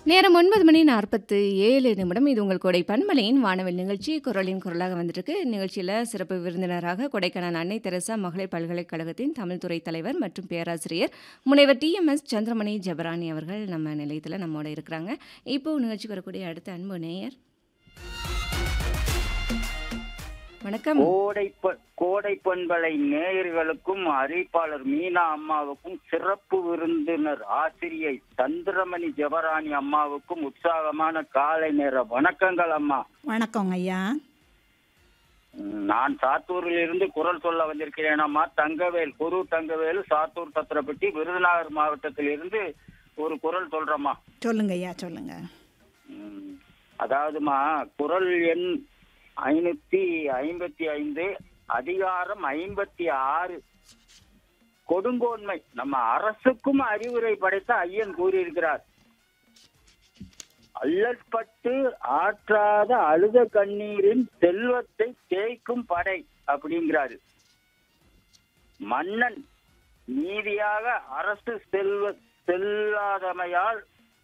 நேரம் 9 மணி 47 நிமிடம். இது உங்கள் கொடை பன்மலையின் வானவில் நிகழ்ச்சி. குரலின் குரலாக வந்துட்டுருக்கு. நிகழ்ச்சியில சிறப்பு விருந்தினராக கொடைக்கானல் அன்னை தெரசா மகளிர் பல்கலைக்கழகத்தின் தமிழ் துறை தலைவர் மற்றும் பேராசிரியர் முனைவர் டி.எம்.எஸ். சந்திரமணி ஜெபராணி அவர்கள் நம்ம நிலையத்தில நம்மோட இருக்கிறாங்க. இப்போ நிகழ்ச்சிக்கு வரக்கூடிய அடுத்த அன்பு நேயர். வணக்கம். கோடை ப- கோடை பண்பலை நேயர்களுக்கும் அறிவிப்பாளர் மீனா அம்மாவுக்கும் சிறப்பு விருந்தினர் ஆசிரியை சந்திரமணி ஜெபராணி அம்மாவுக்கும் உற்சாகமான காலை நேர வணக்கங்கள் அம்மா வணக்கங்க ஐயா ம், நான் சாத்தூரில் இருந்து குரல் சொல்ல வந்திருக்கிறேன் அம்மா தங்கவேல் குரு தங்கவேல் சாத்தூர் சத்திரப்பட்டி விருதுநகர் மாவட்டத்தில் இருந்து ஒரு குரல் சொல்றேம்மா சொல்லுங்க ஐயா சொல்லுங்க ம், அதாவதுமா குரல் எண் ஐநூத்தி ஐம்பத்தி ஐந்து அதிகாரம் ஐம்பத்தி ஆறு கொடுங்கோன்மை நம்ம அரசுக்கும் அறிவுரை படைத்த ஐயன் கூறியிருக்கிறார் அல்லற்பட்டு ஆற்றாத அழுத கண்ணீரின் செல்வத்தை தேய்க்கும் படை அப்படிங்கிறாரு மன்னன் நீதியாக அரசு செல்வ செல்லாதமையால்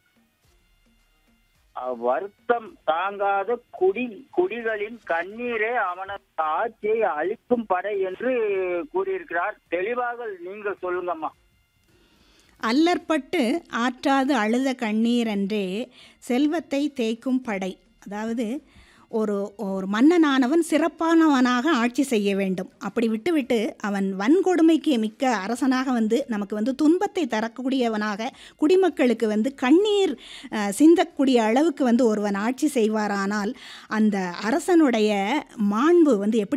வருத்தம் தாங்காத குடி குடிகளின் கண்ணீரே அவனது ஆட்சியை அழிக்கும் படை என்று கூறியிருக்கிறார் தெளிவாக நீங்கள் சொல்லுங்கம்மா அல்லற்பட்டு ஆற்றாது அழுத கண்ணீர் என்றே செல்வத்தை தேய்க்கும் படை அதாவது ஒரு ஒரு மன்னனானவன் சிறப்பானவனாக ஆட்சி செய்ய வேண்டும் அப்படி விட்டுவிட்டு அவன் வன்கொடுமைக்கு மிக்க அரசனாக வந்து நமக்கு வந்து துன்பத்தை தரக்கூடியவனாக குடிமக்களுக்கு வந்து கண்ணீர் அஹ், சிந்தக்கூடிய அளவுக்கு வந்து ஒருவன் ஆட்சி செய்வாரானால் அந்த அரசனுடைய மாண்பு வந்து எப்படி